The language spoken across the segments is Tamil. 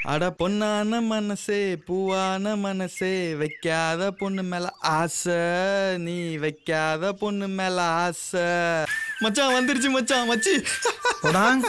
அட பொன்னான மனசே பூவான மனசே வைக்காத பொண்ணு மேல ஆசை நீ வைக்காத பொண்ணு மேல ஆசை மச்சான் வந்துருச்சு மச்சான் மச்சி போடாங்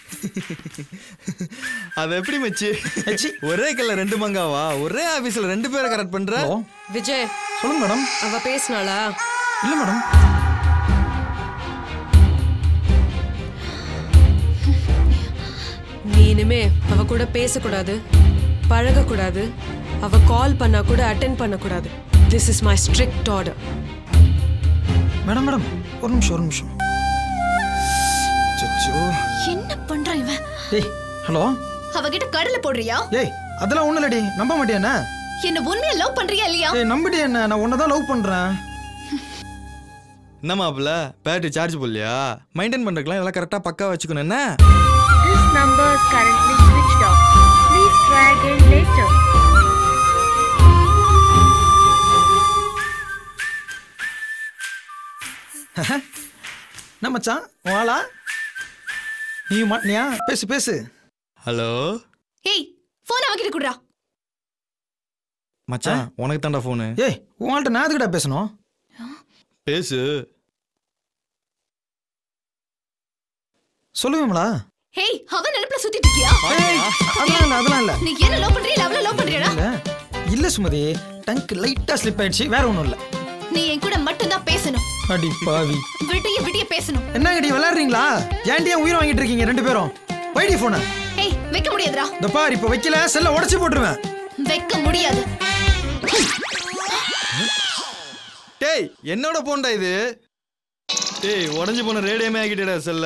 அது எப்படி மச்சி ஒரே கல்ல ரெண்டு மங்காவா ஒரே ஆபீஸ்ல ரெண்டு பேரை கரெக்ட் பண்ற ஹலோ விஜய் சொல்லுங்க மேடம் அவ பேசினாளா இல்ல மேடம் நீ இனிமே அவ கூட பேசக்கூடாது பழகக்கூடாது அவ கால் பண்ணா கூட அட்டென்ட் பண்ணக்கூடாது this is my strict order madam madam ஒரு நிமிஷம் ஒரு நிமிஷம் அச்சச்சோ. என்ன பண்றான் இவன் ஏய் ஹலோ அவகிட்ட கடலை போடுறியா ஏய் அதெல்லாம் ஒண்ணு இல்லடி நம்ப மாட்டியா என்ன என்ன உண்மையா லவ் பண்றியா இல்லையா ஏய் நம்பிட்டியா என்ன நான் உன்னை தான் லவ் பண்றேன் என்ன மாப்பிள்ள பேட்டரி சார்ஜ் போடலையா மெயின்டைன் பண்றதுக்குலாம் இதெல்லாம் கரெக்டா பக்கா வச்சுக்கணும் என்ன This number is currently switched off. Please try again later. என்ன மச்சான் உன் ஆளா நீ மாட்டினியா பேசு பேசு ஹலோ ஏய் போன் அவகிட்ட குடுறா மச்சான் உனக்கு தாண்டா ஃபோனு ஏய் உன் ஆள்கிட்ட நான் எதுக்குடா பேசணும் பேசு சொல்லுவீங்களா ஏய் அவன் நினைப்புல சுத்திட்டு இருக்கியா ஏய் அதெல்லாம் இல்ல அதெல்லாம் இல்ல நீ என்ன லவ் பண்றியா இல்ல அவள லவ் பண்றியாடா இல்ல இல்ல சுமதி டங்க் லைட்டா ஸ்லிப் ஆயிடுச்சு வேற ஒண்ணும் இல்ல நீ என் கூட மட்டும் தான் பேசணும் அடி பாவி விடிய விடிய பேசணும் என்ன கடி விளையாடுறீங்களா ஏன்டி ஏன் உயிர் வாங்கிட்டு இருக்கீங்க ரெண்டு பேரும் வைடி போன ஏய் வைக்க முடியாதுடா இந்த பார் இப்ப வைக்கல செல்ல உடைச்சு போட்டுருவேன் வைக்க முடியாது டேய் என்னோட போன்டா இது டேய் உடஞ்சு போன ரேடியமே ஆக்கிட்டேடா செல்ல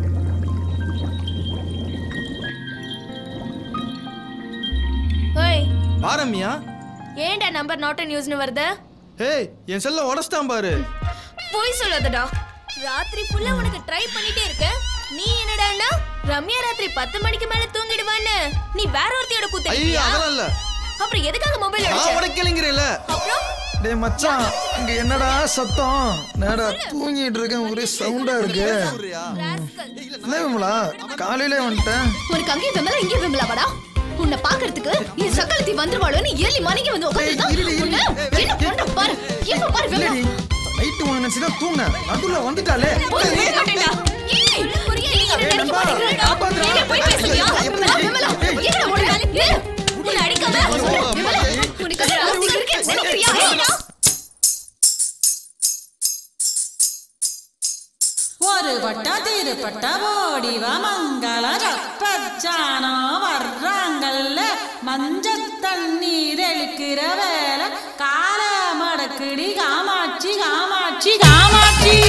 ஓய் பாரம்யா ஏன்டா நம்பர் நாட் அன் யூஸ்னு வருது ஏய் என் செல்ல உடச்சிட்டான் பாரு போய் சொல்லாதடா ராத்திரி ஃபுல்லா உனக்கு ட்ரை பண்ணிட்டே இருக்க நீ என்னடான்னா ரம்யா ராத்திரி பத்து மணிக்கு மேல தூங்கிடுவான்னு நீ வேற ஒருத்தியோட ஐயோ கூத்தியா அதெல்லாம் இல்ல அப்புறம் எதுக்காக மொபைல் நான் அடிச்ச உடைக்கலைங்கிறேல அப்புறம் டேய் மச்சான் இங்க என்னடா சத்தம் நேடா தூங்கிட்டு இருக்கேன் ஒரே சவுண்டா இருக்கு rascal. என்ன விமலா காலையிலே வந்துட்டேன் உனக்கு அங்கேயும் விமலா இங்கேயும் விமலாவாடா உன்னை பாக்குறதுக்கு என் சக்காலத்தி வந்துருவாளோன்னு ஏழி மணிக்கு வந்து உட்காந்துருந்தா ஏய், இருடி, இருடி. உன்னை என்ன பண்ற பாரு எப்ப பாரு விமலா இல்லடி நைட்டு உன நினைச்சு தான் தூங்கினேன் நடுவுல வந்துட்டாலே போய் சொல்ல மாட்டேன்டா. ஏய், புரியா? நீ என்ன நினைக்க நண்பா, மாட்டேங்கிறடா. காப்பாத்துடா. நீங்க போய் பேசுறியா? விமலா, விமலா, எங்கடா ஓடுற? ஏய், உன்னை அடிக்காம அவன் சொல்றேன். விமலா, உனக்கு அது ராசி இருக்குன்னு நினைக்கிறியா? ஏய், ஒரு பட்டா திருப்பட்டா ஓடிவா மங்கள பச்சானோ வர்றாங்கல்ல மஞ்ச தண்ணீர் எழுக்கிற வேலை கால மடக்குடி காமாட்சி காமாட்சி காமாட்சி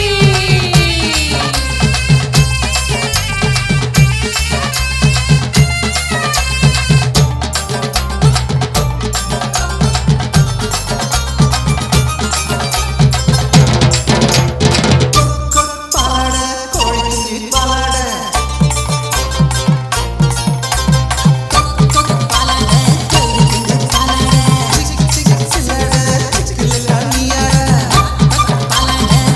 பலட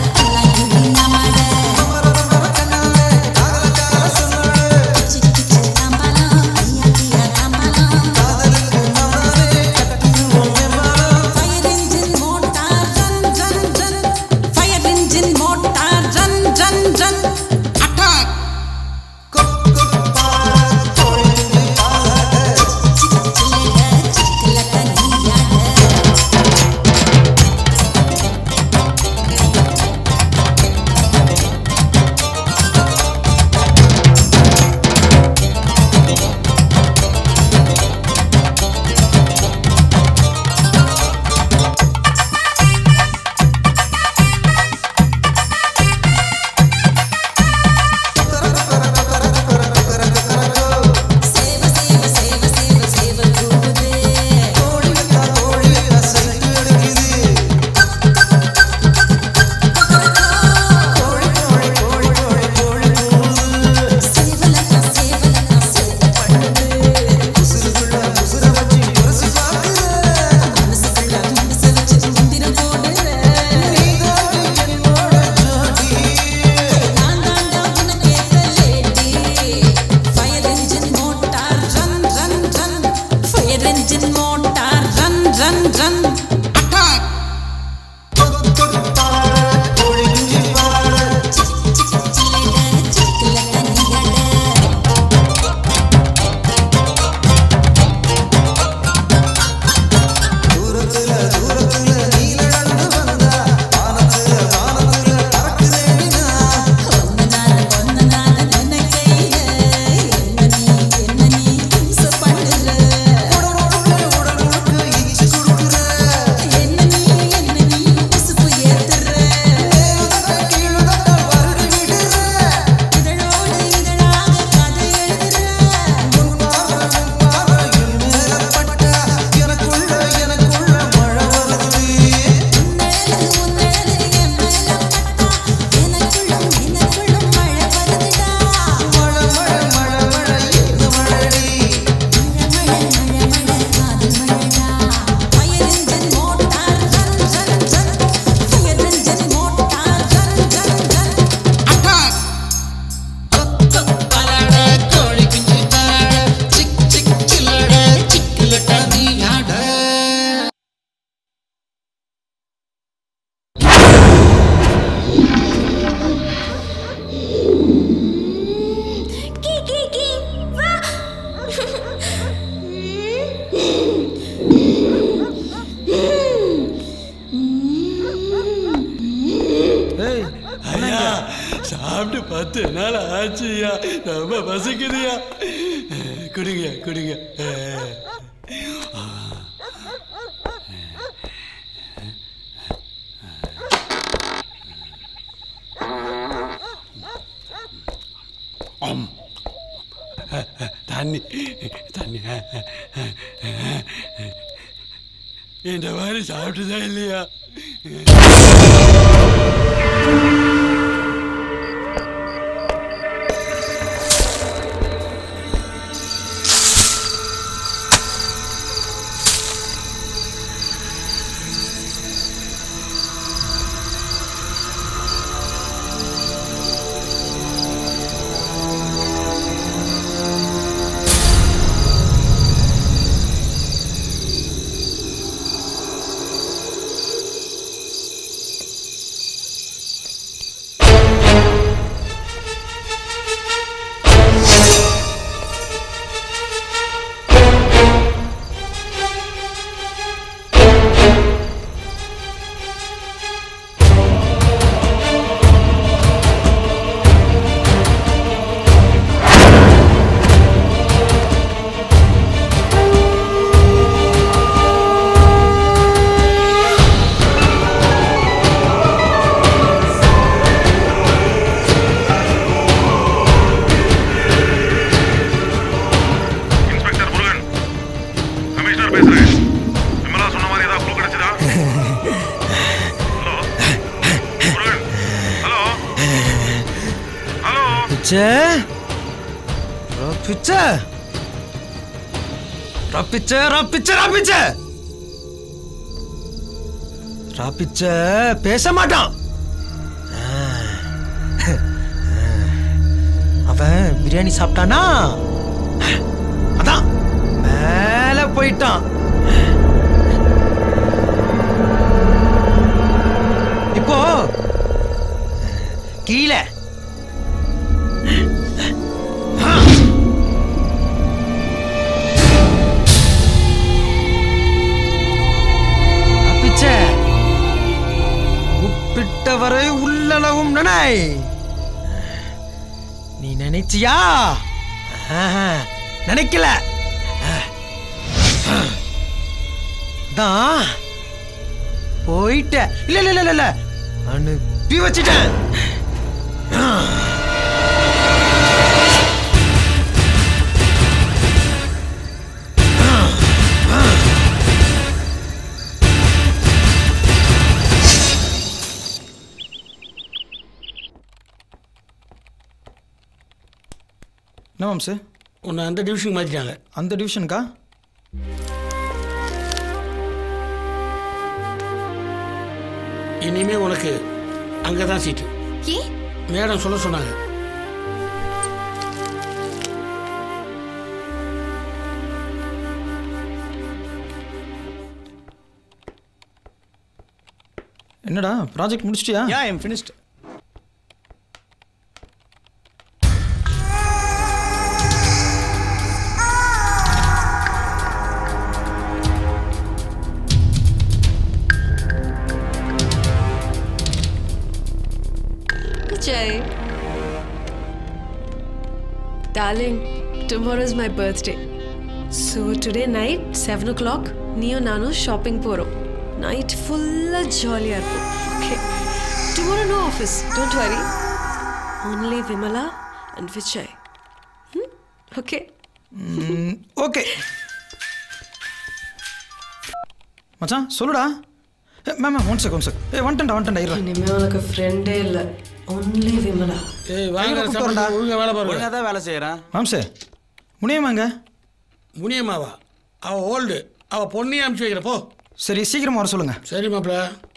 பத்து நாள் ஆச்சுயா ரொம்ப பசிக்குதுயா குடிங்க குடிங்க ஆம். தண்ணி தண்ணி இந்த மாதிரி சாப்பிட்டுதா இல்லையா இன்ஸ்பெக்டர் முருகன் கமிஷனர் பேசுறேன் விமலா சொன்ன மாதிரி ஏதாவது க்ளூ கிடைச்சதா ஹலோ முருகன் ஹலோ ஹலோ பிச்சை பிச்சை ரப்பிச்ச ரப்பிச்ச ரப்பிச்ச ரப்பிச்ச பேச மாட்டான் அவன் பிரியாணி சாப்பிட்டானா அதான் மேல போயிட்டான் இப்போ கீழே பிச்சை உப்பிட்டவரை உள்ளளவும் நினை நீ நினைச்சியா ஆஹா, நினைக்கல தான் போயிட்ட இல்ல இல்ல இல்ல இல்ல அனுப்பி வச்சிட்டேன் என்ன மாம்சு உன்னை அந்த டிவிஷனுக்கு மாற்றிட்டாங்க அந்த டிவிஷனுக்கா இனிமே உனக்கு அங்கே தான் சீட்டு ஏன் மேடம் சொல்ல சொன்னாங்க என்னடா ப்ராஜெக்ட் முடிச்சிட்டியா yeah I'm finished Jay. Darling, tomorrow is my birthday. So today night, 7 o'clock, நீயும் நானும் ஷாப்பிங் போகிறோம் நைட் ஃபுல்லாக ஜாலியாக இருக்கும் okay tomorrow no office don't worry only Vimala and Vijay okay okay மச்சான் சொல்லுடா ma'am one check one check ஏ வந்துட்டேன்டா வந்துட்டேன்டா இரு இனிமேல் உனக்கு ஃப்ரெண்டே இல்லை ஓன்லி விமலா ஏய் வாங்க கையில சம்பளம் கொடுத்து ஒழுங்கா வேலை பாருங்க ஒழுங்காக தான் வேலை செய்கிறேன் மாம்சே முனியமாங்க முனியம்மாவா அவ ஓல்டு அவ பொண்ணையும் அனுப்பிச்சு வைக்கிற போ சரி சீக்கிரமா வர சொல்லுங்க சரி மாப்பிள்ள